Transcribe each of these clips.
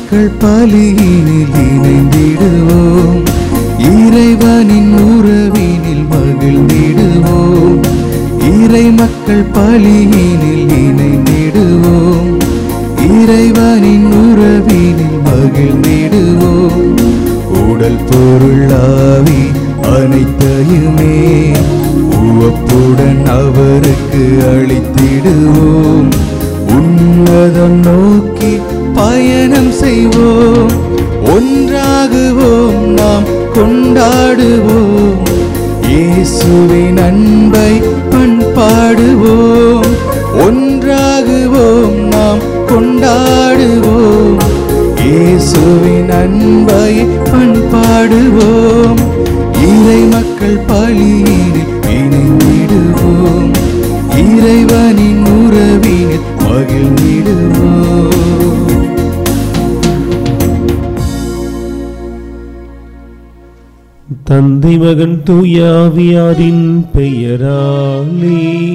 மக்கள் பலியினில் இணைந்திடுவோம் இறைவனின் உறவினில் மகிழ்ந்திடுவோம் இறை மக்கள் பலியினில் இணைந்திடுவோம் இறைவனின் உறவினில் மகிழ்ந்திடுவோம் உடல் பொருளாவி அனைத்தையுமே உவப்புடன் அவருக்கு அளித்திடுவோம் உன்னதம் நோக்கி பயணம் செய்வோம் ஒன்றாகுவோம் நாம் கொண்டாடுவோம் இயேசுவின் அன்பை பண்பாடுவோம் ஒன்றாகுவோம் நாம் கொண்டாடுவோம் இயேசுவின் அன்பை பண்பாடுவோம் இறை மக்கள் பலியினில் இணைந்திடுவோம் இறைவனின் உறவினில் மகிழ்ந்திடுவோம் தந்தை மகன் தூயாவியாரின் பெயராலே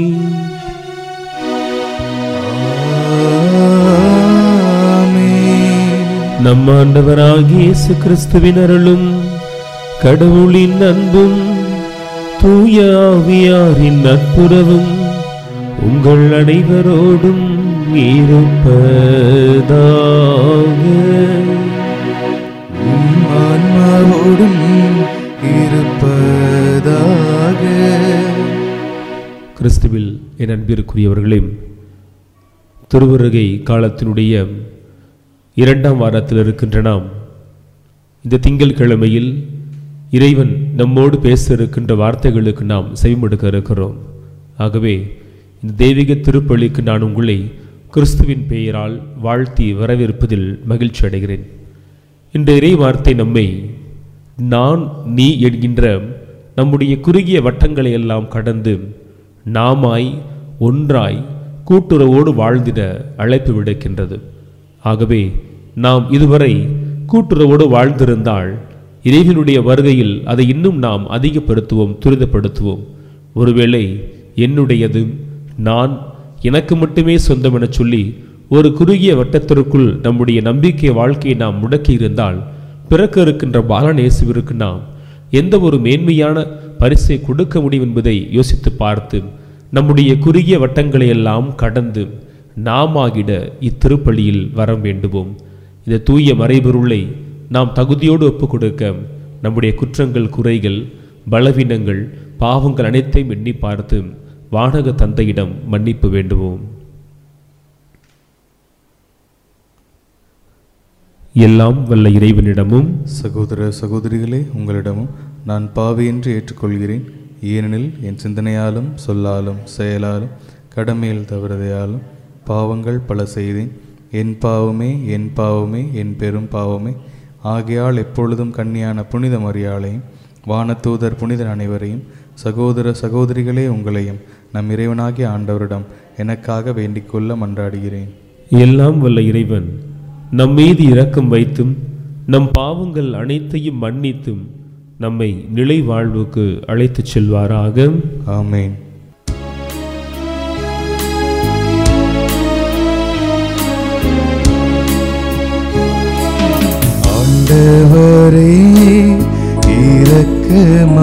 ஆமென். நம் ஆண்டவராகிய இயேசு கிறிஸ்துவின் அருளும் கடவுளின் அன்பும் தூய ஆவியாரின் நட்புறவும் உங்கள் அனைவரோடும் இருப்பதாக உம் ஆன்மாவோடும் இருப்பதாக கிறிஸ்துவில் என் அன்பிற்குரியவர்களே திருவருகை காலத்தினுடைய இரண்டாம் வாரத்தில் இருக்கின்ற நாம் இந்த திங்கட்கிழமையில் இறைவன் நம்மோடு பேச இருக்கின்ற வார்த்தைகளுக்கு நாம் செவிமடுக்க இருக்கிறோம் ஆகவே இந்த தெய்வீக திருப்பலிக்கு நான் உங்களை கிறிஸ்துவின் பெயரால் வாழ்த்தி வரவேற்பதில் மகிழ்ச்சி அடைகிறேன் இந்த இறை வார்த்தை நம்மை நான் நீ என்கின்ற நம்முடைய குறுகிய வட்டங்களை எல்லாம் கடந்து நாமாய் ஒன்றாய் கூட்டுறவோடு வாழ்ந்திட அழைப்பு விடுக்கின்றது ஆகவே நாம் இதுவரை கூட்டுறவோடு வாழ்ந்திருந்தால் இறைவனுடைய வருகையில் அதை இன்னும் நாம் அதிகப்படுத்துவோம் துரிதப்படுத்துவோம் ஒருவேளை என்னுடையது நான் எனக்கு மட்டுமே சொந்தம் என சொல்லி ஒரு குறுகிய வட்டத்திற்குள் நம்முடைய நம்பிக்கை வாழ்க்கையை நாம் முடக்கி இருந்தால் பிறக்க இருக்கின்ற பாலநேசுவிற்கு நாம் எந்த ஒரு மேன்மையான பரிசை கொடுக்க முடியும் என்பதை யோசித்து பார்த்து நம்முடைய குறுகிய வட்டங்களை எல்லாம் கடந்து நாமாகிட இத்திருப்பலியில் வரம் வேண்டுவோம் இந்த தூய மறைபொருளை நாம் தகுதியோடு ஒப்புக் கொடுக்க நம்முடைய குற்றங்கள் குறைகள் பலவீனங்கள் பாவங்கள் அனைத்தையும் எண்ணி பார்த்து வானக தந்தையிடம் மன்னிப்பு வேண்டுவோம் எல்லாம் வல்ல இறைவனிடமும் சகோதர சகோதரிகளே உங்களிடமும் நான் பாவி என்று ஏற்றுக்கொள்கிறேன் ஏனெனில் என் சிந்தனையாலும் சொல்லாலும் செயலாலும் கடமையில் தவறுதையாலும் பாவங்கள் பல செய்தேன் என் பாவமே என் பாவமே என் பெரும் பாவமே ஆகையால் எப்பொழுதும் கன்னியான புனித மரியாளையும் வானதூதர் புனிதர் அனைவரையும் சகோதர சகோதரிகளே உங்களையும் நம் இறைவனாகிய ஆண்டவரிடம் எனக்காக வேண்டிக் கொள்ள மன்றாடுகிறேன் எல்லாம் வல்ல இறைவன் நம் மீது இரக்கம் வைத்தும் நம் பாவங்கள் அனைத்தையும் மன்னித்தும் நம்மை நிலை வாழ்வுக்கு அழைத்துச் செல்வாராக ஆமென் ஆண்டவரே இரக்கமாயிரும்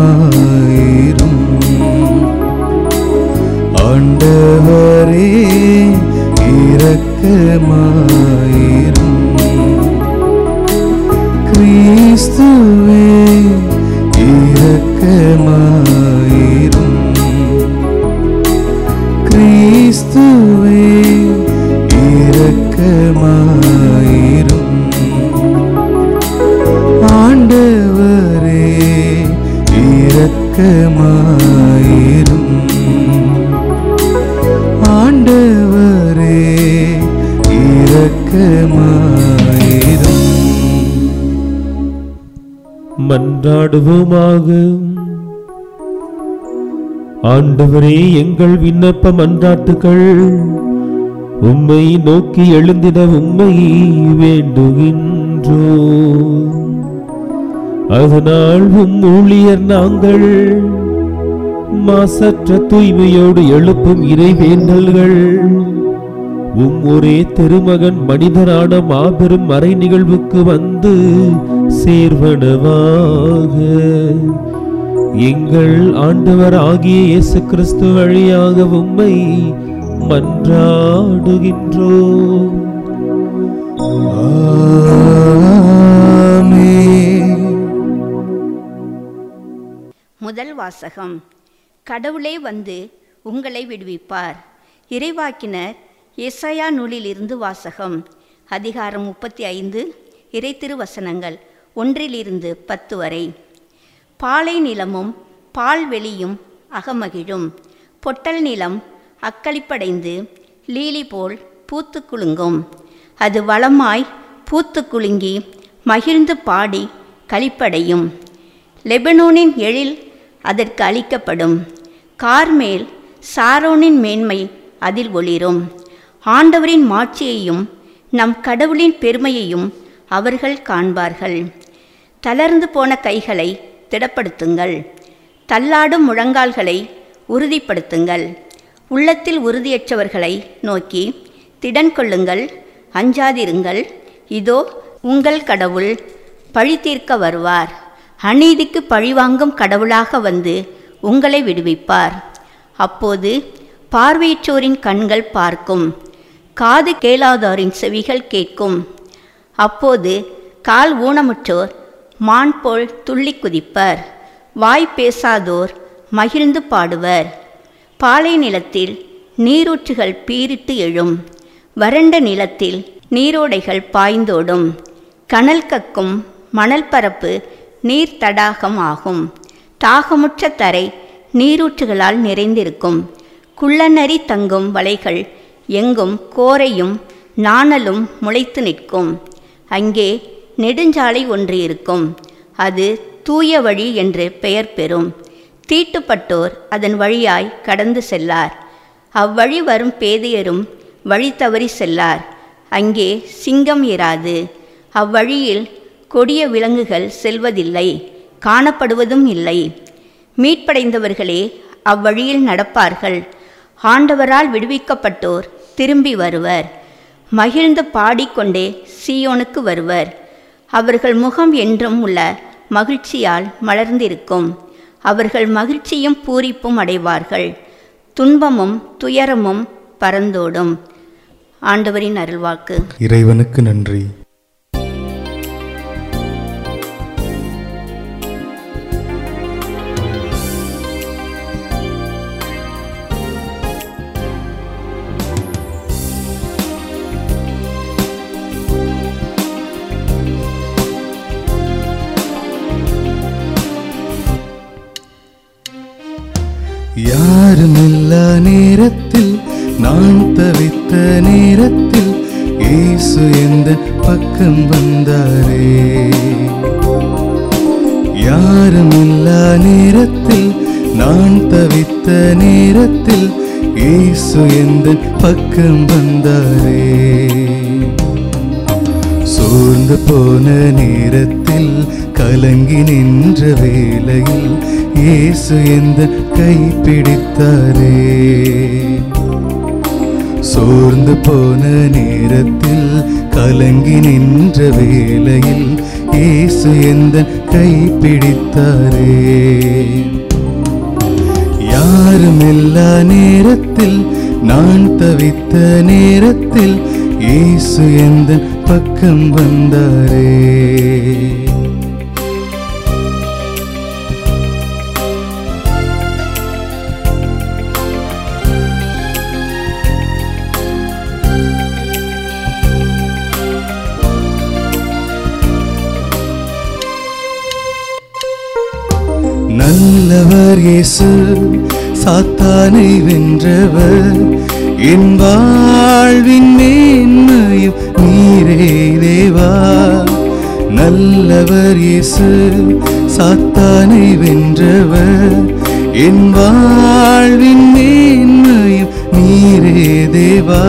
ஆண்டவரே இரக்கமாயிரும் கிறிஸ்துவே இரக்கமாயிரும் கிறிஸ்துவே இரக்கமாயிரும் ஆண்டவரே இரக்கமாயிரும் ஆண்டவரே இரக்கமாயிரும் மன்றாடுவோமாக ஆண்டவரே எங்கள் விண்ணப்ப மன்றாட்டுகள் உம்மை நோக்கி எழுந்திட உம்மை வேண்டுகின்றோ அதனால் உம் ஊழியர் நாங்கள் மாசற்ற தூய்மையோடு எழுப்பும் இறைவேண்டல்கள் உம் ஒரே திருமகன் மனிதரான மாபெரும் மறை நிகழ்வுக்கு வந்து சேர்வனவாக எங்கள் ஆண்டவர் ஆகிய இயேசு கிறிஸ்து வழியாக உம்மை மன்றாடுகின்றோம் ஆமென். முதல் வாசகம் கடவுளே வந்து உங்களை விடுவிப்பார் இறைவாக்கினர் எஸ்ஐயா நூலிலிருந்து வாசகம் அதிகாரம் முப்பத்தி ஐந்து இறை திருவசனங்கள் ஒன்றிலிருந்து பத்து வரை பாலை நிலமும் பால்வெளியும் அகமகிழும் பொட்டல் நிலம் அக்களிப்படைந்து லீலி போல் பூத்து குலுங்கும் அது வளமாய் பூத்து குலுங்கி மகிழ்ந்து பாடி களிப்படையும் லெபனோனின் எழில் அதற்கு அளிக்கப்படும் கார்மேல் சாரோனின் மேன்மை அதில் ஒளிரும் ஆண்டவரின் மாட்சியையும் நம் கடவுளின் பெருமையையும் அவர்கள் காண்பார்கள் தளர்ந்து போன கைகளை திடப்படுத்துங்கள் தள்ளாடும் முழங்கால்களை உறுதிப்படுத்துங்கள் உள்ளத்தில் உறுதியற்றவர்களை நோக்கி திடன் கொள்ளுங்கள் அஞ்சாதிருங்கள் இதோ உங்கள் கடவுள் பழி தீர்க்க வருவார் அநீதிக்கு பழிவாங்கும் கடவுளாக வந்து உங்களை விடுவிப்பார் அப்போது பார்வையற்றோரின் கண்கள் பார்க்கும் காது கேளாதோரின் செவிகள் கேட்கும் அப்போது கால் ஊனமுற்றோர் மான் போல் துள்ளி குதிப்பர் வாய் பேசாதோர் மகிழ்ந்து பாடுவர் பாலை நிலத்தில் நீரூற்றுகள் பீரிட்டு எழும் வறண்ட நிலத்தில் நீரோடைகள் பாய்ந்தோடும் கனல் கக்கும் மணல் பரப்பு நீர் தடாகம் ஆகும் தாகமுற்ற தரை நீரூற்றுகளால் நிறைந்திருக்கும் குள்ளநரி தங்கும் வலைகள் எங்கும் கோரையும் நாணலும் முளைத்து நிற்கும் அங்கே நெடுஞ்சாலை ஒன்று இருக்கும் அது தூய வழி என்று பெயர் பெறும் தீட்டுப்பட்டோர் அதன் வழியாய் கடந்து செல்லார் அவ்வழி வரும் பேதையரும் வழி தவறி செல்லார் அங்கே சிங்கம் இராது அவ்வழியில் கொடிய விலங்குகள் செல்வதில்லை காணப்படுவதும் இல்லை மீட்படைந்தவர்களே அவ்வழியில் நடப்பார்கள் ஆண்டவரால் விடுவிக்கப்பட்டோர் திரும்பி வருவர் மகிழ்ந்து பாடிக்கொண்டே சீயோனுக்கு வருவர் அவர்கள் முகம் என்றும் உள்ள மகிழ்ச்சியால் மலர்ந்திருக்கும் அவர்கள் மகிழ்ச்சியும் பூரிப்பும் அடைவார்கள் துன்பமும் துயரமும் பறந்தோடும் ஆண்டவரின் அருள்வாக்கு இறைவனுக்கு நன்றி யாருமில்லா நேரத்தில் நான் தவித்த நேரத்தில் இயேசு எந்த பக்கம் வந்தாரே யாருமில்லா நேரத்தில் நான் தவித்த நேரத்தில் இயேசு எந்த பக்கம் வந்தாரே சோர்ந்து போன நேரத்தில் கலங்கி நின்ற வேளையில் இயேசு எந்த கை பிடித்தாரே சோர்ந்து போன நேரத்தில் கலங்கி நின்ற வேளையில் இயேசு எந்த கை பிடித்தாரே யாருமில்லா நேரத்தில் நான் தவித்த நேரத்தில் இயேசு எந்த பக்கம் வந்தாரே நல்லவர் இயேசு சாத்தானை வென்றவர் என் வாழ்வின் மேன்மையும் நீரே தேவா நல்லவர் இயேசு சாத்தானை வென்றவர் என் வாழ்வின் மேன்மையும் நீரே தேவா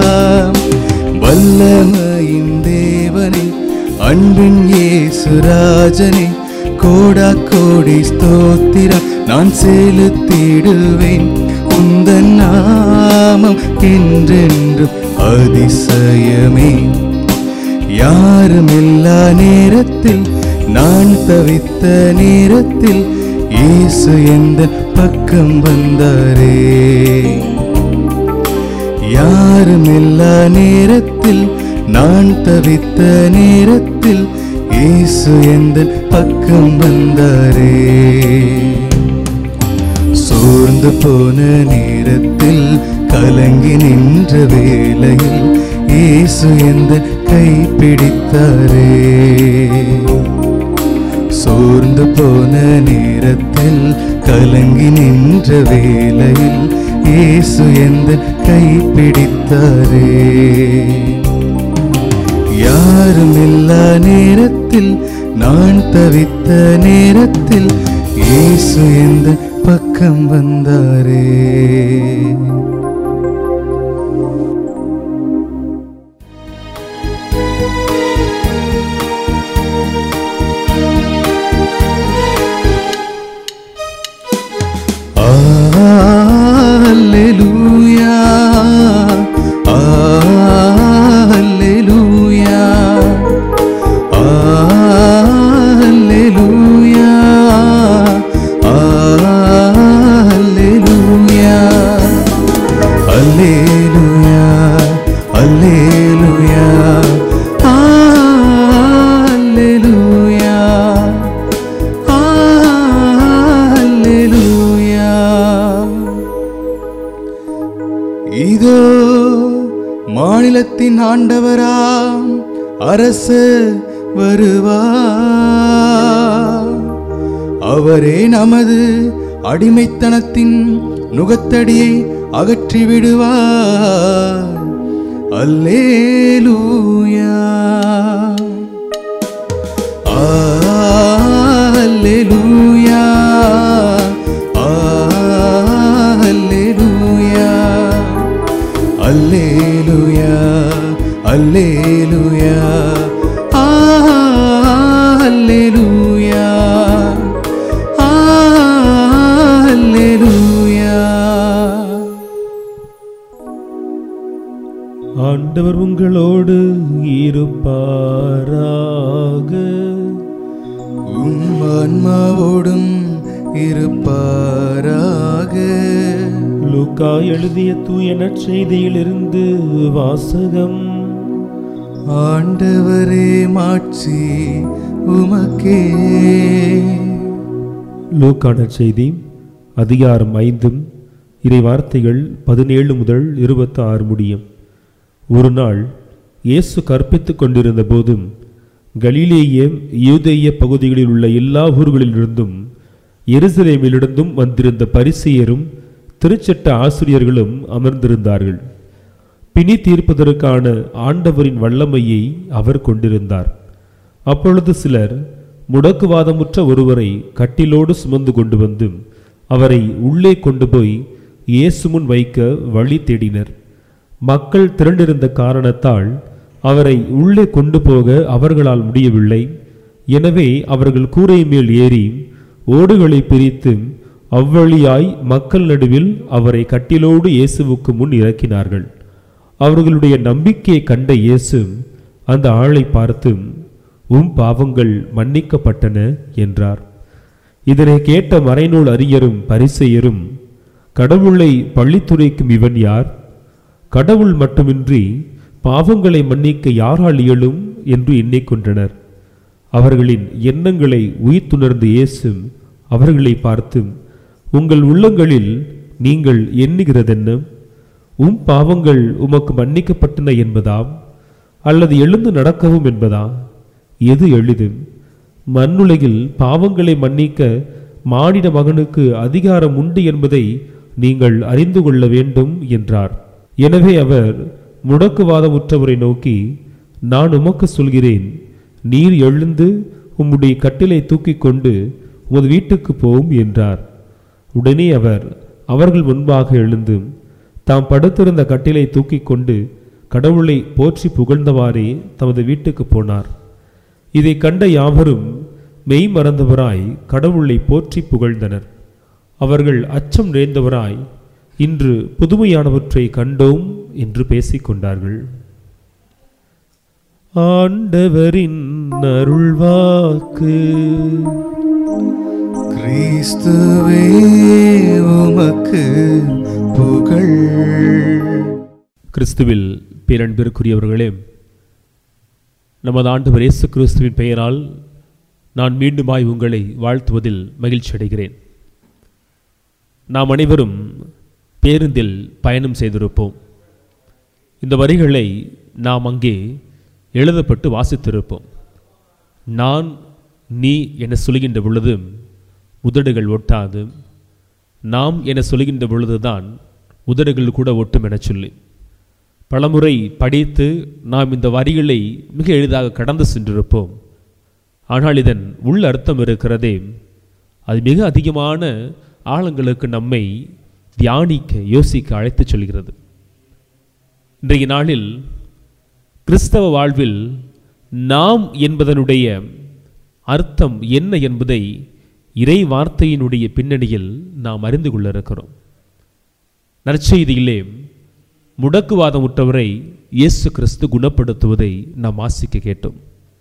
வல்லமையின் தேவனே அன்பின் இயேசுராஜனே கோடா கோடி ஸ்தோத்திரம் நான் செலுத்திடுவேன் உந்தன் நாமம் என்றென்றும் அதிசயமே யாருமில்லா நேரத்தில் நான் தவித்த நேரத்தில் இயேசு எந்த பக்கம் வந்தாரே யாருமில்லா நேரத்தில் நான் தவித்த நேரத்தில் இயேசு எந்த பக்கம் வந்தாரே சோர்ந்து போன நேரத்தில் கலங்கி நின்ற வேளையில் இயேசு எந்த கை பிடித்தாரே சோர்ந்து போன நேரத்தில் கலங்கி நின்ற வேளையில் இயேசு எந்த கை பிடித்தாரே யாருமில்லா நேரத்தில் நான் தவித்த நேரத்தில் இயேசு எந்த பக்கம் வந்தாரே Alleluia. Alleluia. Alleluia. Alleluia. Alleluia. Alleluia. Alleluia. Alleluia. இதோ மாநிலத்தின் ஆண்டவராம் அரசு வருவார் அவரே நமது அடிமைத்தனத்தின் நுகத்தடியை அகற்றி விடுவார் அல்லேலூயா அல்லேலூயா அல்லேலூயா அல்லேலூயா அல்லேலூயா அல்லேலூயா அல்லேலூயா ஆண்டவர் உங்களோடு இருப்பாராக உம் ஆன்மாவோடும் இருப்பாராக லூக்கா எழுதிய தூய நற்செய்தியிலிருந்து வாசகம் ஆண்டவரே மாட்சி உமக்கே லூக்கா நற்செய்தி அதிகாரம் ஐந்தும் இறை வார்த்தைகள் பதினேழு முதல் இருபத்தி ஆறு முடியும் ஒரு நாள் இயேசு கற்பித்துக் கொண்டிருந்த போதும் கலிலேய யூதேய பகுதிகளில் உள்ள எல்லா ஊர்களிலிருந்தும் எருசலேமிலிருந்தும் வந்திருந்த பரிசேயரும் திருச்சட்ட ஆசிரியர்களும் அமர்ந்திருந்தார்கள் பிணி தீர்ப்பதற்கான ஆண்டவரின் வல்லமையை அவர் கொண்டிருந்தார் அப்பொழுது சிலர் முடக்குவாதமுற்ற ஒருவரை கட்டிலோடு சுமந்து கொண்டு வந்து அவரை உள்ளே கொண்டு போய் இயேசு முன் வைக்க வழி தேடினர் மக்கள் திரண்டிருந்த காரணத்தால் அவரை உள்ளே கொண்டு போக அவர்களால் முடியவில்லை எனவே அவர்கள் கூரை மேல் ஏறி ஓடுகளை பிரித்து அவ்வழியாய் மக்கள் நடுவில் அவரை கட்டிலோடு இயேசுவுக்கு முன் இறக்கினார்கள் அவர்களுடைய நம்பிக்கையை கண்ட இயேசு அந்த ஆளை பார்த்து உம் பாவங்கள் மன்னிக்கப்பட்டன என்றார் இதனை கேட்ட மறைநூல் அறிஞரும் பரிசெயரும் கடவுளை பள்ளித்துரைக்கும் இவன் யார் கடவுள் மட்டுமின்றி பாவங்களை மன்னிக்க யாரால் இயலும் என்று எண்ணிக்கொண்டனர் அவர்களின் எண்ணங்களை உயிர்த்துணர்ந்த இயேசு அவர்களை பார்த்து உங்கள் உள்ளங்களில் நீங்கள் எண்ணுகிறதென்ன உம் பாவங்கள் உமக்கு மன்னிக்கப்பட்டன என்பதாம் அல்லது எழுந்து நடக்கவும் என்பதா எது எளிது மண்ணுலகில் பாவங்களை மன்னிக்க மானிட மகனுக்கு அதிகாரம் உண்டு என்பதை நீங்கள் அறிந்து கொள்ள வேண்டும் என்றார் எனவே அவர் முடக்குவாதமுற்றவரை நோக்கி நான் உமக்கு சொல்கிறேன் நீர் எழுந்து உம்முடைய கட்டிலை தூக்கிக் கொண்டு உமது வீட்டுக்கு போம் என்றார் உடனே அவர் அவர்கள் முன்பாக எழுந்து தாம் படுத்திருந்த கட்டிலை தூக்கிக் கொண்டு கடவுளை போற்றி புகழ்ந்தவாறே தமது வீட்டுக்கு போனார் இதை கண்ட யாவரும் மெய் மறந்தவராய் கடவுளை போற்றி புகழ்ந்தனர் அவர்கள் அச்சம் நிறைந்தவராய் இன்று புதுமையானவற்றை கண்டோம் என்று பேசிக்கொண்டார்கள் ஆண்டவரின் அருள்வாக்கு கிறிஸ்துவே உமக்கு புகழ் கிறிஸ்துவில் பேரன்பிற்குரியவர்களே நமது ஆண்டவர் இயேசு கிறிஸ்துவின் பெயரால் நான் மீண்டுமாய் உங்களை வாழ்த்துவதில் மகிழ்ச்சி அடைகிறேன் நாம் அனைவரும் பேருந்தில் பயணம் செய்திருப்போம் இந்த வரிகளை நாம் அங்கே எழுதப்பட்டு வாசித்திருப்போம் நான் நீ என சொல்கின்ற பொழுது உதடுகள் ஒட்டாது நாம் என சொல்கின்ற பொழுதுதான் உதடுகள் கூட ஒட்டும் என சொல்லி பலமுறை படித்து நாம் இந்த வரிகளை மிக எளிதாக கடந்து சென்றிருப்போம் ஆனால் இதன் உள் அர்த்தம் இருக்கிறதே அது மிக அதிகமான ஆழங்களுக்கு நம்மை தியானிக்க யோசிக்க அழைத்துச் சொல்கிறது இன்றைய நாளில் கிறிஸ்தவ வாழ்வில் நாம் என்பதனுடைய அர்த்தம் என்ன என்பதை இறை வார்த்தையினுடைய பின்னணியில் நாம் அறிந்து கொள்ள இருக்கிறோம் நற்செய்தியிலே முடக்குவாதமுற்றவரை இயேசு கிறிஸ்து குணப்படுத்துவதை நாம் வாசிக்க கேட்டோம்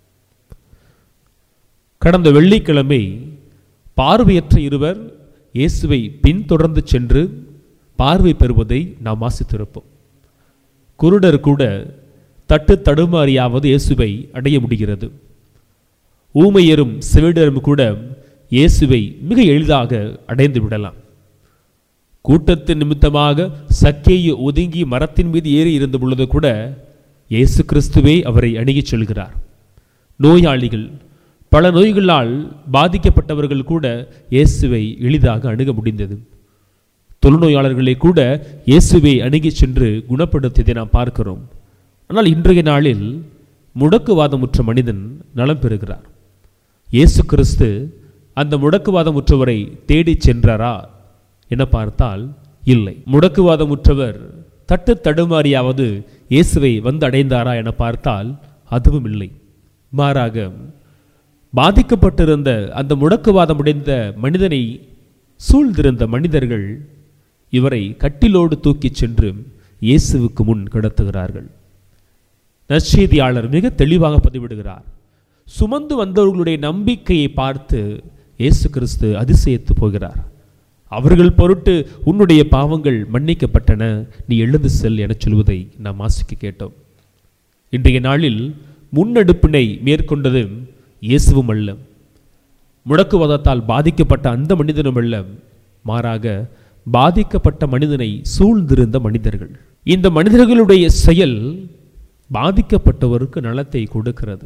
கடந்த வெள்ளிக்கிழமை பார்வையற்ற இருவர் இயேசுவை பின்தொடர்ந்து சென்று பார்வை பெறுவதை நாம் வாசித்திருப்போம் குருடர் கூட தட்டு தடுமாறியாவது இயேசுவை அடைய முடிகிறது ஊமையரும் செவிடரும் கூட இயேசுவை மிக எளிதாக அடைந்து விடலாம் கூட்டத்தின் நிமித்தமாக சக்கேயு ஒதுங்கி மரத்தின் மீது ஏறி இருந்த பொழுது கூட இயேசு கிறிஸ்துவே அவரை அணுகிச் செல்கிறார் நோயாளிகள் பல நோய்களால் பாதிக்கப்பட்டவர்கள் கூட இயேசுவை எளிதாக அணுக முடிந்தது தொழுநோயாளர்களை கூட இயேசுவை அணுகிச் சென்று குணப்படுத்தியதை நாம் பார்க்கிறோம் ஆனால் இன்றைய நாளில் முடக்குவாதமுற்ற மனிதன் நலம் பெறுகிறார் இயேசு கிறிஸ்து அந்த முடக்குவாதமுற்றவரை தேடிச் சென்றாரா என பார்த்தால் இல்லை முடக்குவாதமுற்றவர் தட்டு தடுமாறியாவது இயேசுவை வந்து அடைந்தாரா என பார்த்தால் அதுவும் இல்லை மாறாக பாதிக்கப்பட்டிருந்த அந்த முடக்குவாதம் உடைந்த மனிதனை சூழ்ந்திருந்த மனிதர்கள் இவரை கட்டிலோடு தூக்கிச் சென்று இயேசுவுக்கு முன் கிடத்துகிறார்கள் நற்செய்தியாளர் மிக தெளிவாக பதிவிடுகிறார் சுமந்து வந்தவர்களுடைய நம்பிக்கையை பார்த்து இயேசு கிறிஸ்து அதிசயித்து போகிறார் அவர்கள் பொருட்டு உன்னுடைய பாவங்கள் மன்னிக்கப்பட்டன நீ எழுந்து செல் என சொல்வதை நாம் வாசிக்க கேட்டோம் இன்றைய நாளில் முன்னெடுப்பினை மேற்கொண்டது இயேசுவும் அல்ல முடக்குவாதத்தால் பாதிக்கப்பட்ட அந்த மனிதனும் அல்ல மாறாக பாதிக்கப்பட்ட மனிதனை சூழ்ந்திருந்த மனிதர்கள் இந்த மனிதர்களுடைய செயல் பாதிக்கப்பட்டவருக்கு நலத்தை கொடுக்கிறது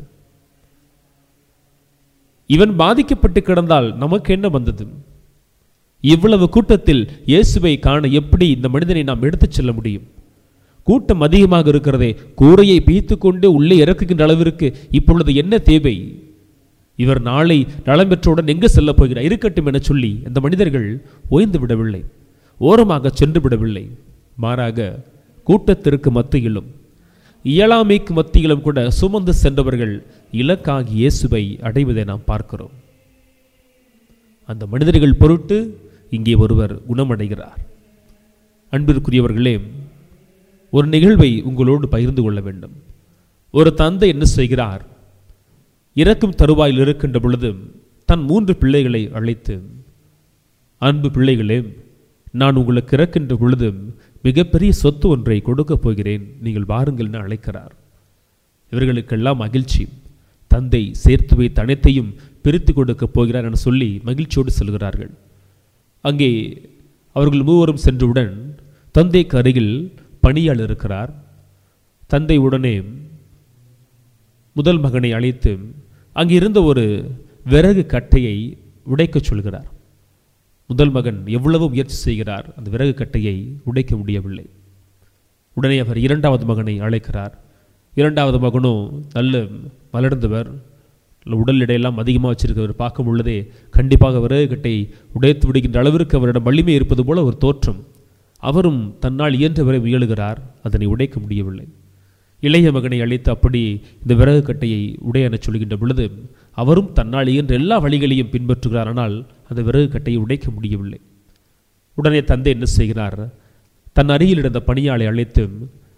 இவன் பாதிக்கப்பட்டு கிடந்தால் நமக்கு என்ன வந்தது இவ்வளவு கூட்டத்தில் இயேசுவை காண எப்படி இந்த மனிதனை நாம் எடுத்துச் செல்ல முடியும் கூட்டம் அதிகமாக இருக்கிறதே கூரையை பீத்து கொண்டு உள்ளே இறக்குகின்ற அளவிற்கு இப்பொழுது என்ன தேவை இவர் நாளை நலம் பெற்றவுடன் எங்கு செல்லப் போகிறார் இருக்கட்டும் என சொல்லி அந்த மனிதர்கள் ஓய்ந்து விடவில்லை ஓரமாக சென்று விடவில்லை மாறாக கூட்டத்திற்கு மத்தியிலும் இயலாமைக்கு மத்தியிலும் கூட சுமந்து சென்றவர்கள் இலக்காகி இயேசுவை அடைவதை நாம் பார்க்கிறோம் அந்த மனிதர்கள் பொருட்டு இங்கே ஒருவர் குணமடைகிறார் அன்பிற்குரியவர்களே ஒரு நிகழ்வை உங்களோடு பகிர்ந்து கொள்ள வேண்டும் ஒரு தந்தை என்ன செய்கிறார் இறக்கும் தருவாயில் இருக்கின்ற பொழுது தன் மூன்று பிள்ளைகளை அழைத்து அன்பு பிள்ளைகளே நான் உங்களுக்கு இறக்கின்ற பொழுது மிகப்பெரிய சொத்து ஒன்றை கொடுக்கப் போகிறேன் நீங்கள் வாருங்கள் என அழைக்கிறார் இவர்களுக்கெல்லாம் மகிழ்ச்சி தந்தை சேர்த்து வைத்த அனைத்தையும் பிரித்து கொடுக்கப் போகிறார் என சொல்லி மகிழ்ச்சியோடு செல்கிறார்கள் அங்கே அவர்கள் மூவரும் சென்றவுடன் தந்தைக்கு அருகில் பணியாள் இருக்கிறார் தந்தை உடனே முதல் மகனை அழைத்து அங்கிருந்த ஒரு விறகு கட்டையை உடைக்கச் சொல்கிறார் முதல் மகன் எவ்வளவு முயற்சி செய்கிறார் அந்த விறகு கட்டையை உடைக்க முடியவில்லை உடனே அவர் இரண்டாவது மகனை அழைக்கிறார் இரண்டாவது மகனும் நல்ல வளர்ந்தவர் உடல் எடையெல்லாம் அதிகமாக வச்சிருக்கிறவர் பார்க்கும் பொழுதே கண்டிப்பாக விறகு கட்டையை உடைத்து விடுகின்ற அளவிற்கு அவரிடம் வலிமை இருப்பது போல ஒரு தோற்றம் அவரும் தன்னால் இயன்றவரை முயலுகிறார் அதனை உடைக்க முடியவில்லை இளைய மகனை அழைத்து அப்படி இந்த விறகு கட்டையை உடைய என சொல்கின்ற பொழுது அவரும் தன்னால் இயன்ற எல்லா வழிகளையும் பின்பற்றுகிறார் ஆனால் அந்த விறகு கட்டையை உடைக்க முடியவில்லை உடனே தந்தை என்ன செய்கிறார் தன் அருகில் இருந்த பணியாளை அழைத்து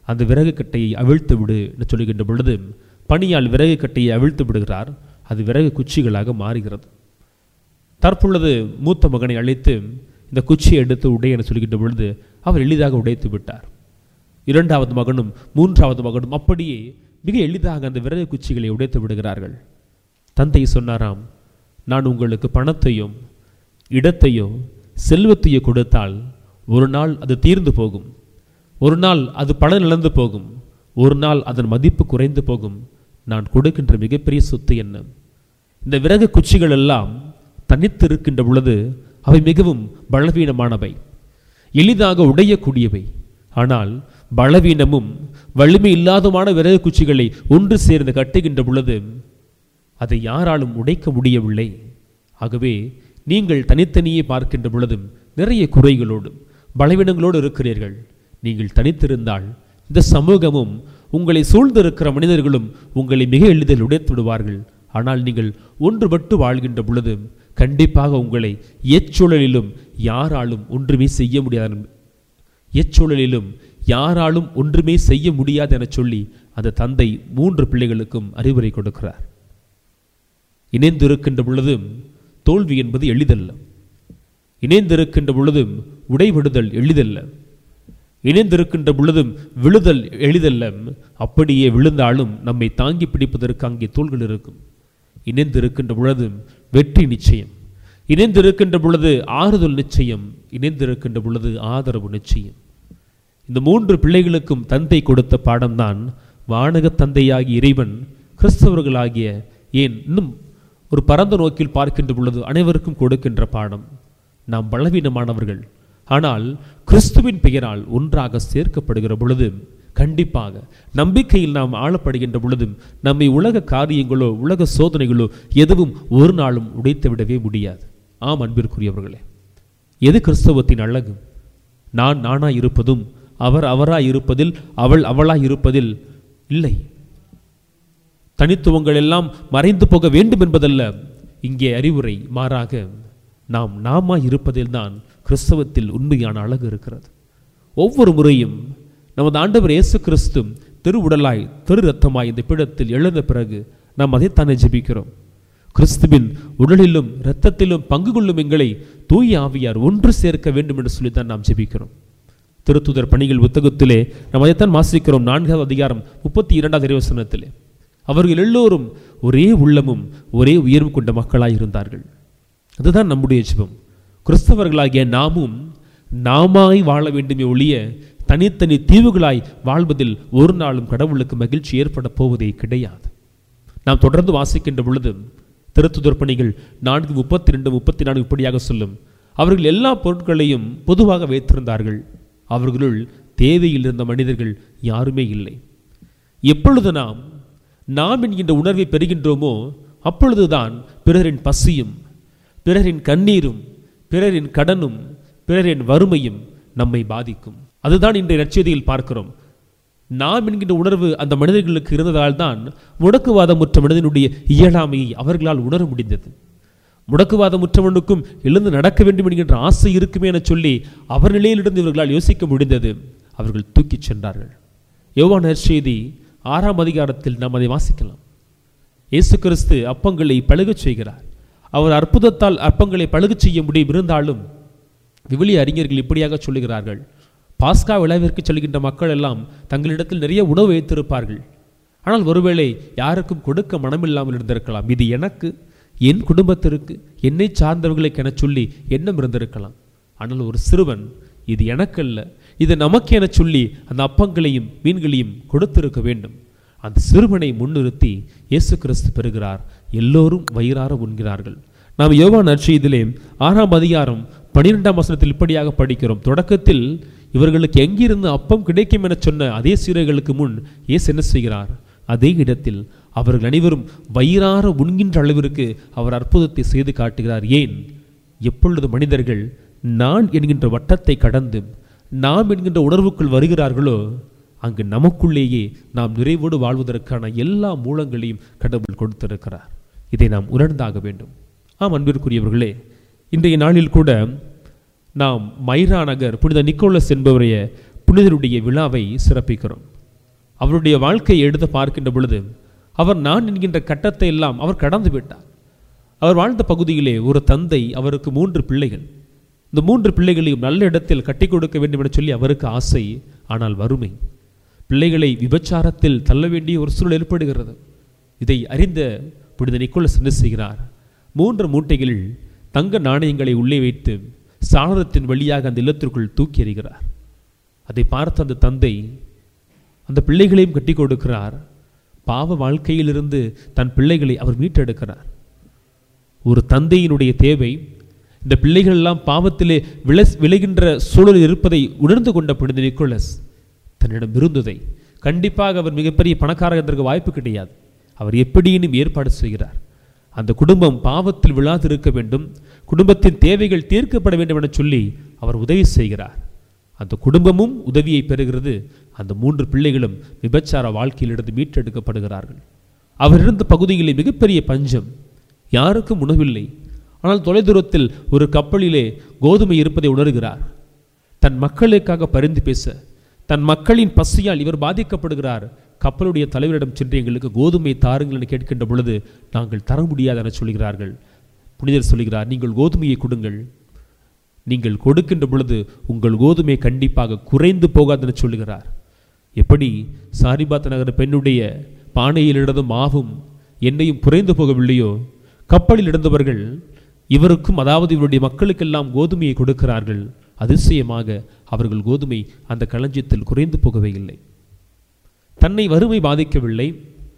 அந்த விறகு கட்டையை அவிழ்த்து விடு என்று சொல்லுகின்ற பொழுது பணியால் விறகு கட்டையை அவிழ்த்து விடுகிறார் அது விறகு குச்சிகளாக மாறுகிறது தற்பொழுது மூத்த மகனை அழைத்து இந்த குச்சியை எடுத்து உடை என சொல்கின்ற பொழுது அவர் எளிதாக உடைத்து விட்டார் இரண்டாவது மகனும் மூன்றாவது மகனும் அப்படியே மிக எளிதாக அந்த விறகு குச்சிகளை உடைத்து விடுகிறார்கள் தந்தை சொன்னாராம் நான் உங்களுக்கு பணத்தையும் இடத்தையோ செல்வத்தையோ கொடுத்தால் ஒரு நாள் அது தீர்ந்து போகும் ஒரு நாள் அது பலன் இழந்து போகும் ஒரு நாள் அதன் மதிப்பு குறைந்து போகும் நான் கொடுக்கின்ற மிகப்பெரிய சொத்து என்ன இந்த விறகு குச்சிகள் எல்லாம் தனித்து இருக்கின்ற பொழுது அவை மிகவும் பலவீனமானவை எளிதாக உடையக்கூடியவை ஆனால் பலவீனமும் வலிமை இல்லாதமான விறகு குச்சிகளை ஒன்று சேர்ந்து கட்டுகின்ற பொழுது அதை யாராலும் உடைக்க முடியவில்லை ஆகவே நீங்கள் தனித்தனியே பார்க்கின்ற பொழுதும் நிறைய குறைகளோடும் பலவீனங்களோடு இருக்கிறீர்கள் நீங்கள் தனித்திருந்தால் இந்த சமூகமும் உங்களை சூழ்ந்திருக்கிற மனிதர்களும் உங்களை மிக எளிதில் உடைத்து விடுவார்கள் ஆனால் நீங்கள் ஒன்றுபட்டு வாழ்கின்ற பொழுது கண்டிப்பாக உங்களை எச்சூழலிலும் யாராலும் ஒன்றுமே செய்ய முடியாது எச்சூழலிலும் யாராலும் ஒன்றுமே செய்ய முடியாது என சொல்லி அந்த தந்தை மூன்று பிள்ளைகளுக்கும் அறிவுரை கொடுக்கிறார் இணைந்திருக்கின்ற பொழுதும் தோல்வி என்பது எளிதல்ல இணைந்திருக்கின்ற பொழுதும் உடைபடுதல் எளிதல்ல இணைந்திருக்கின்ற பொழுதும் விழுதல் எளிதல்ல அப்படியே விழுந்தாலும் நம்மை தாங்கி பிடிப்பதற்கு அங்கே தோள்கள் இருக்கும் இணைந்திருக்கின்ற பொழுதும் வெற்றி நிச்சயம் இணைந்திருக்கின்ற பொழுது ஆறுதல் நிச்சயம் இணைந்திருக்கின்ற பொழுது ஆதரவு நிச்சயம் இந்த மூன்று பிள்ளைகளுக்கும் தந்தை கொடுத்த பாடம்தான் வானக தந்தையாகிய இறைவன் கிறிஸ்தவர்களாகிய ஏன் இன்னும் ஒரு பரந்த நோக்கில் பார்க்கின்ற பொழுது அனைவருக்கும் கொடுக்கின்ற பாடம் நாம் பலவீனமானவர்கள் ஆனால் கிறிஸ்துவின் பெயரால் ஒன்றாக சேர்க்கப்படுகிற பொழுது கண்டிப்பாக நம்பிக்கையில் நாம் ஆளப்படுகின்ற பொழுதும் நம்மை உலக காரியங்களோ உலக சோதனைகளோ எதுவும் ஒரு நாளும் உடைத்து விடவே முடியாது ஆம் அன்பிற்குரியவர்களே எது கிறிஸ்தவத்தின் அழகு நான் நானாய் இருப்பதும் அவர் அவராய் இருப்பதில் அவள் அவளாய் இருப்பதில் இல்லை தனித்துவங்கள் எல்லாம் மறைந்து போக வேண்டும் என்பதல்ல இங்கே அறிவுரை மாறாக நாம் நாமாய் இருப்பதில்தான் கிறிஸ்தவத்தில் உண்மையான அழகு இருக்கிறது ஒவ்வொரு முறையும் நமது ஆண்டவர் இயேசு கிறிஸ்து திருவுடலாய் திரு ரத்தமாய் இந்த பீடத்தில் எழுந்த பிறகு நாம் அதைத்தானே ஜெபிக்கிறோம் கிறிஸ்துவின் உடலிலும் இரத்தத்திலும் பங்கு கொள்ளும் எங்களை தூய ஆவியார் ஒன்று சேர்க்க வேண்டும் என்று சொல்லித்தான் நாம் ஜெபிக்கிறோம் திருத்துதர் பணிகள் புத்தகத்திலே நாம் அதைத்தான் வாசிக்கிறோம் நான்காவது அதிகாரம் முப்பத்தி இரண்டாவது இறைவசனத்திலே அவர்கள் எல்லோரும் ஒரே உள்ளமும் ஒரே உயர்வு கொண்ட மக்களாய் இருந்தார்கள் அதுதான் நம்முடைய ஜெபம் கிறிஸ்தவர்களாகிய நாமும் நாமாய் வாழ வேண்டுமே ஒழிய தனித்தனி தீவுகளாய் வாழ்வதில் ஒரு நாளும் கடவுளுக்கு மகிழ்ச்சி ஏற்பட போவதே கிடையாது நாம் தொடர்ந்து வாசிக்கின்ற பொழுது திருத்துதர் பணிகள் நான்கு முப்பத்தி ரெண்டு முப்பத்தி நான்கு இப்படியாக சொல்லும் அவர்கள் எல்லா பொருட்களையும் பொதுவாக வைத்திருந்தார்கள் அவர்களுள் தேவையில் இருந்த மனிதர்கள் யாருமே இல்லை எப்பொழுது நாம் நாம் என்கின்ற உணர்வை பெறுகின்றோமோ அப்பொழுதுதான் பிறரின் பசியும் பிறரின் கண்ணீரும் பிறரின் கடனும் பிறரின் வறுமையும் நம்மை பாதிக்கும் அதுதான் இன்றைய நற்செய்தியில் பார்க்கிறோம் நாம் என்கின்ற உணர்வு அந்த மனிதர்களுக்கு இருந்ததால் தான் முடக்குவாதமுற்ற மனிதனுடைய இயலாமையை அவர்களால் உணர முடிந்தது முடக்குவாதமுற்றவனுக்கும் எழுந்து நடக்க வேண்டும் என்கின்ற ஆசை இருக்குமே என சொல்லி அவர் நிலையிலிருந்து இவர்களால் யோசிக்க முடிந்தது அவர்கள் தூக்கிச் சென்றார்கள் யோவான் நற்செய்தி ஆறாம் அதிகாரத்தில் நாம் அதை வாசிக்கலாம் இயேசு கிறிஸ்து அப்பங்களை பழுகச் செய்கிறார் அவர் அற்புதத்தால் அப்பங்களை பழுகச் செய்ய முடியும் இருந்தாலும் விவிலிய அறிஞர்கள் இப்படியாக சொல்லுகிறார்கள் பாஸ்கா விழாவிற்கு செல்கின்ற மக்கள் எல்லாம் தங்களிடத்தில் நிறைய உணவு வைத்திருப்பார்கள் ஆனால் ஒருவேளை யாருக்கும் கொடுக்க மனமில்லாமல் இருந்திருக்கலாம் இது எனக்கு என் குடும்பத்திற்கு என்னை சார்ந்தவர்களுக்கு என சொல்லி எண்ணம் இருந்திருக்கலாம் ஆனால் ஒரு சிறுவன் இது எனக்கல்ல இது நமக்கு என சொல்லி அந்த அப்பங்களையும் மீன்களையும் கொடுத்திருக்க வேண்டும் அந்த சிறுவனை முன்னிறுத்தி இயேசு கிறிஸ்து பெறுகிறார் எல்லோரும் வயிறார உண்கிறார்கள் நாம் யோவா நற்செய்தியிலே ஆறாம் அதிகாரம் பனிரெண்டாம் வசனத்தில் இப்படியாக படிக்கிறோம் தொடக்கத்தில் இவர்களுக்கு எங்கிருந்து அப்பம் கிடைக்கும் என சொன்ன அதே சீரைகளுக்கு முன் இயேசு என்ன செய்கிறார் அதே இடத்தில் அவர்கள் அனைவரும் வயிறார உண்கின்ற அளவிற்கு அவர் அற்புதத்தை செய்து காட்டுகிறார் ஏன் எப்பொழுது மனிதர்கள் நான் என்கின்ற வட்டத்தை கடந்து நாம் என்கின்ற உணர்வுக்குள் வருகிறார்களோ அங்கு நமக்குள்ளேயே நாம் நிறைவோடு வாழ்வதற்கான எல்லா மூலங்களையும் கடவுள் கொடுத்திருக்கிறார் இதை நாம் உணர்ந்தாக வேண்டும் ஆம் அன்பிற்குரியவர்களே இன்றைய நாளில் கூட நாம் மைரா நகர் புனித நிக்கோலஸ் என்பவரைய புனிதருடைய விழாவை சிறப்பிக்கிறோம் அவருடைய வாழ்க்கையை எடுத்து பார்க்கின்ற பொழுது அவர் நான் என்கின்ற கட்டத்தை எல்லாம் அவர் கடந்து விட்டார் அவர் வாழ்ந்த பகுதியிலே ஒரு தந்தை அவருக்கு மூன்று பிள்ளைகள் இந்த மூன்று பிள்ளைகளையும் நல்ல இடத்தில் கட்டி கொடுக்க வேண்டும் என சொல்லி அவருக்கு ஆசை ஆனால் வறுமை பிள்ளைகளை விபச்சாரத்தில் தள்ள வேண்டிய ஒரு சூழல் ஏற்படுகிறது இதை அறிந்த புனித நிக்கோலஸ் என்ன செய்கிறார் மூன்று மூட்டைகளில் தங்க நாணயங்களை உள்ளே வைத்து சாளரத்தின் வழியாக அந்த இல்லத்திற்குள் தூக்கி எறிகிறார் அதை பார்த்த அந்த தந்தை அந்த பிள்ளைகளையும் கட்டி கொடுக்கிறார் பாவ வாழ்க்கையிலிருந்து தன் பிள்ளைகளை அவர் மீட்டெடுக்கிறார் ஒரு தந்தையினுடைய தேவை இந்த பிள்ளைகள் எல்லாம் பாவத்திலே விள விளைகின்ற சூழலில் இருப்பதை உணர்ந்து கொண்ட புனித நிக்கோலஸ் தன்னிடம் இருந்ததை கண்டிப்பாக அவர் மிகப்பெரிய பணக்காரர்களுக்கு வாய்ப்பு கிடையாது அவர் எப்படியினும் ஏற்பாடு செய்கிறார் அந்த குடும்பம் பாவத்தில் விழாது இருக்க வேண்டும் குடும்பத்தின் தேவைகள் தீர்க்கப்பட வேண்டும் என சொல்லி அவர் உதவி செய்கிறார் அந்த குடும்பமும் உதவியை பெறுகிறது அந்த மூன்று பிள்ளைகளும் விபச்சார வாழ்க்கையிலிருந்து மீட்டெடுக்கப்படுகிறார்கள் அவர் இருந்த பகுதிகளில் மிகப்பெரிய பஞ்சம் யாருக்கும் உணவில்லை ஆனால் தொலைதூரத்தில் ஒரு கப்பலிலே கோதுமை இருப்பதை உணர்கிறார் தன் மக்களுக்காக பரிந்து பேச தன் மக்களின் பசியால் இவர் பாதிக்கப்படுகிறார் கப்பலுடைய தலைவரிடம் சென்று எங்களுக்கு கோதுமை தாருங்கள் என கேட்கின்ற பொழுது நாங்கள் தர முடியாது என சொல்கிறார்கள் புனிதர் சொல்கிறார் நீங்கள் கோதுமையை கொடுங்கள் நீங்கள் கொடுக்கின்ற பொழுது உங்கள் கோதுமை கண்டிப்பாக குறைந்து போகாது என சொல்லுகிறார் எப்படி சாரிபாத் நகர பெண்ணுடைய பானையில் இடதும் மாவும் எண்ணெயும் குறைந்து போகவில்லையோ கப்பலில் இருந்தவர்கள் இவருக்கும் அதாவது இவருடைய மக்களுக்கெல்லாம் கோதுமையை கொடுக்கிறார்கள் அதிசயமாக அவர்கள் கோதுமை அந்த களஞ்சியத்தில் குறைந்து போகவே இல்லை தன்னை வறுமை பாதிக்கவில்லை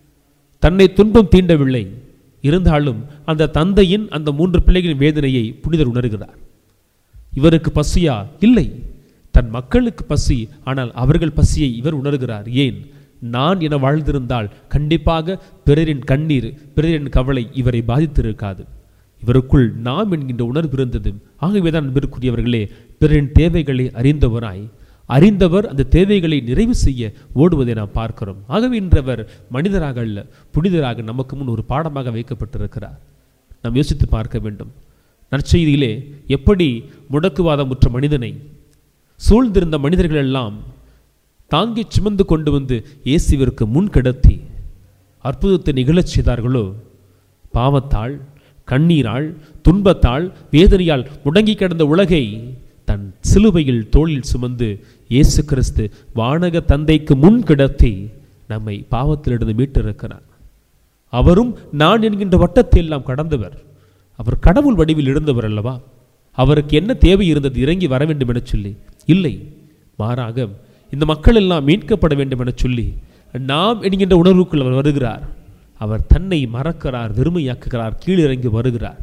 தன்னை துன்பம் தீண்டவில்லை இருந்தாலும் அந்த தந்தையின் அந்த மூன்று பிள்ளைகளின் வேதனையை புனிதர் உணர்கிறார் இவருக்கு பசியா இல்லை தன் மக்களுக்கு பசி ஆனால் அவர்கள் பசியை இவர் உணர்கிறார் ஏன் நான் என வாழ்ந்திருந்தால் கண்டிப்பாக பிறரின் கண்ணீர் பிறரின் கவலை இவரை பாதித்திருக்காது இவருக்குள் நாம் என்கின்ற உணர்வு இருந்தது ஆகவேதான் அன்பிற்குரியவர்களே பிறரின் தேவைகளை அறிந்தவராய் அறிந்தவர் அந்த தேவைகளை நிறைவு செய்ய ஓடுவதை நாம் பார்க்கிறோம் ஆகவே இன்றவர் மனிதராக அல்ல புனிதராக நமக்கு முன் ஒரு பாடமாக வைக்கப்பட்டிருக்கிறார் நாம் யோசித்து பார்க்க வேண்டும் நற்செய்தியிலே எப்படி முடக்குவாதமுற்ற மனிதனை சூழ்ந்திருந்த மனிதர்கள் எல்லாம் தாங்கி சுமந்து கொண்டு வந்து இயேசுவிற்கு முன் கிடத்தி அற்புதத்தை நிகழச் செய்தார்களோ பாவத்தால் கண்ணீரால் துன்பத்தால் வேதனையால் முடங்கி கிடந்த உலகை தன் சிலுவையில் தோளில் சுமந்து இயேசு கிறிஸ்து வானக தந்தைக்கு முன் கிடத்தி நம்மை பாவத்திலிருந்து மீட்டிருக்கிறார் அவரும் நான் என்கின்ற வட்டத்தை எல்லாம் கடந்தவர் அவர் கடவுள் வடிவில் இருந்தவர் அல்லவா அவருக்கு என்ன தேவை இருந்தது இறங்கி வர வேண்டும் என சொல்லி இல்லை மாறாக இந்த மக்கள் எல்லாம் மீட்கப்பட வேண்டும் என சொல்லி நாம் என்கின்ற உணர்வுக்குள் அவர் வருகிறார் அவர் தன்னை மறக்கிறார் வெறுமையாக்குகிறார் கீழிறங்கி வருகிறார்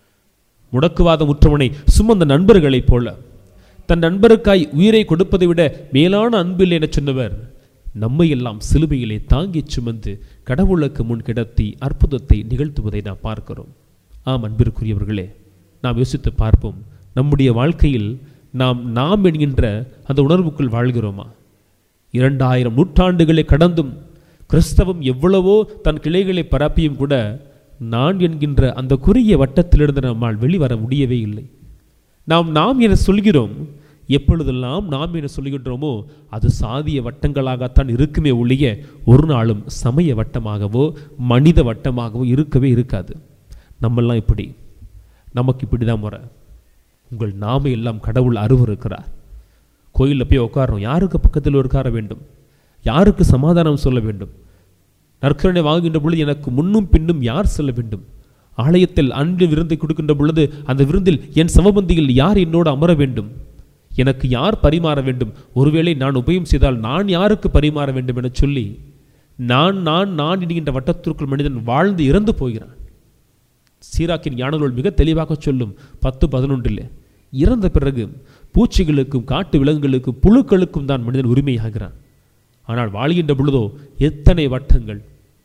முடக்குவாத முற்றவனை சுமந்த நண்பர்களைப் போல தன் நண்பருக்காய் உயிரை கொடுப்பதை விட மேலான அன்பில்லை என சொன்னவர் நம்மை எல்லாம் சிலுவையிலே தாங்கிச் சுமந்து கடவுளுக்கு முன் கிடத்தி அற்புதத்தை நிகழ்த்துவதை நாம் பார்க்கிறோம் ஆம் அன்பிற்குரியவர்களே நாம் யோசித்து பார்ப்போம் நம்முடைய வாழ்க்கையில் நாம் நாம் என்கின்ற அந்த உணர்வுக்குள் வாழ்கிறோமா இரண்டாயிரம் நூற்றாண்டுகளை கடந்தும் கிறிஸ்தவம் எவ்வளவோ தன் கிளைகளை பரப்பியும் கூட நான் என்கின்ற அந்த குறுகிய வட்டத்திலிருந்து நம்மால் வெளிவர முடியவே இல்லை நாம் நாம் என சொல்கிறோம் எப்பொழுதெல்லாம் நாம் என சொல்கின்றோமோ அது சாதிய வட்டங்களாகத்தான் இருக்குமே ஒழிய ஒரு நாளும் சமய வட்டமாகவோ மனித வட்டமாகவோ இருக்கவே இருக்காது நம்மெல்லாம் இப்படி நமக்கு இப்படி தான் முறை உங்கள் நாம எல்லாம் கடவுள் அருவருக்கிறார் கோயிலில் போய் உட்காரணும் யாருக்கு பக்கத்தில் உட்கார வேண்டும் யாருக்கு சமாதானம் சொல்ல வேண்டும் நற்கரணை வாங்குகின்ற பொழுது எனக்கு முன்னும் பின்னும் யார் செல்ல வேண்டும் ஆலயத்தில் அன்பு விருந்தை கொடுக்கின்ற பொழுது அந்த விருந்தில் என் சமபந்தியில் யார் என்னோடு அமர வேண்டும் எனக்கு யார் பரிமாற வேண்டும் ஒருவேளை நான் உபயம் செய்தால் நான் யாருக்கு பரிமாற வேண்டும் என சொல்லி நான் நான் நான் என்கின்ற வட்டத்திற்குள் மனிதன் வாழ்ந்து இறந்து போகிறான் சீராக்கின் ஞானநூல் மிக தெளிவாக சொல்லும் பத்து பதினொன்றில் இறந்த பிறகு பூச்சிகளுக்கும் காட்டு விலங்குகளுக்கும் புழுக்களுக்கும் தான் மனிதன் உரிமையாகிறான் ஆனால் வாழ்கின்ற பொழுதோ எத்தனை வட்டங்கள்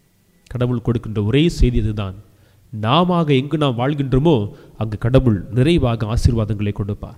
கடவுள் கொடுக்கின்ற ஒரே செய்தி இதுதான் நாம எங்கு நாம் வாழ்கின்றோமோ அங்கு கடவுள் நிறைவாக ஆசீர்வாதங்களை கொடுப்பார்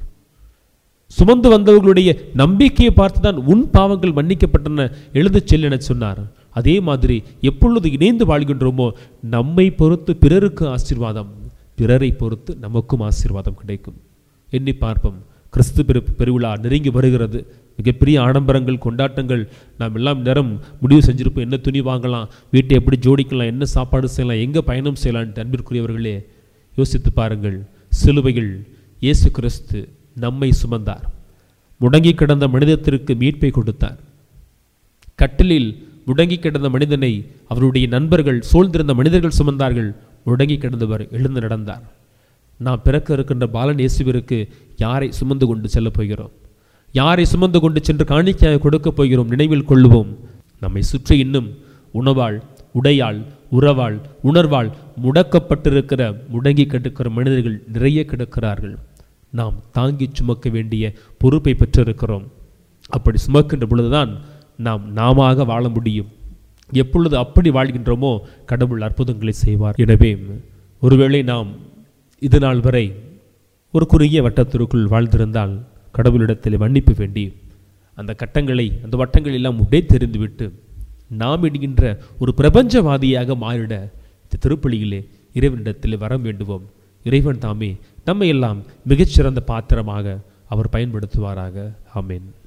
சுமந்து வந்தவர்களுடைய நம்பிக்கையை பார்த்துதான் உன் பாவங்கள் மன்னிக்கப்பட்டன எழுதச் செல் என சொன்னார் அதே மாதிரி எப்பொழுது இணைந்து வாழ்கின்றோமோ நம்மை பொறுத்து பிறருக்கு ஆசீர்வாதம் பிறரை பொறுத்து நமக்கும் ஆசீர்வாதம் கிடைக்கும் எண்ணி பார்ப்போம் கிறிஸ்து பெரு பெருவிழா நெருங்கி வருகிறது மிகப்பெரிய ஆடம்பரங்கள் கொண்டாட்டங்கள் நாம் எல்லாம் நேரம் முடிவு செஞ்சிருப்போம் என்ன துணி வாங்கலாம் வீட்டை எப்படி ஜோடிக்கலாம் என்ன சாப்பாடு செய்யலாம் எங்கே பயணம் செய்யலான்ட்டு அன்பிற்குரியவர்களே யோசித்து பாருங்கள் சிலுவையில் இயேசு கிறிஸ்து நம்மை சுமந்தார் முடங்கி கிடந்த மனிதத்திற்கு மீட்பை கொடுத்தார் கட்டிலில் முடங்கி கிடந்த மனிதனை அவருடைய நண்பர்கள் சூழ்ந்திருந்த மனிதர்கள் சுமந்தார்கள் முடங்கி கிடந்தவர் எழுந்து நடந்தார் நாம் பிறக்க இருக்கின்ற பாலன் இயேசுவிற்கு யாரை சுமந்து கொண்டு செல்லப் போகிறோம் யாரை சுமந்து கொண்டு சென்று காணிக்கையாக கொடுக்கப் போகிறோம் நினைவில் கொள்ளுவோம் நம்மை சுற்றி இன்னும் உணவாள் உடையாள் உறவாள் உணர்வாள் முடக்கப்பட்டிருக்கிற முடங்கி கிடக்கிற மனிதர்கள் நிறைய கிடக்கிறார்கள் நாம் தாங்கி சுமக்க வேண்டிய பொறுப்பை பெற்றிருக்கிறோம் அப்படி சுமக்கின்ற பொழுதுதான் நாம் நாமாக வாழ முடியும் எப்பொழுது அப்படி வாழ்கின்றோமோ கடவுள் அற்புதங்களை செய்வார் எனவே ஒருவேளை நாம் இது நாள் வரை ஒரு குறுகிய வட்டத்திற்குள் வாழ்ந்திருந்தால் கடவுளிடத்தில் மன்னிப்பு வேண்டி அந்த கட்டங்களை அந்த வட்டங்கள் எல்லாம் உடை தெரிந்துவிட்டு நாம் என்கின்ற ஒரு பிரபஞ்சவாதியாக மாறிட இந்த திருப்பலியிலே இறைவனிடத்தில் வர வேண்டுவோம் இறைவன் தாமே நம்மை எல்லாம் மிகச்சிறந்த பாத்திரமாக அவர் பயன்படுத்துவாராக ஆமென்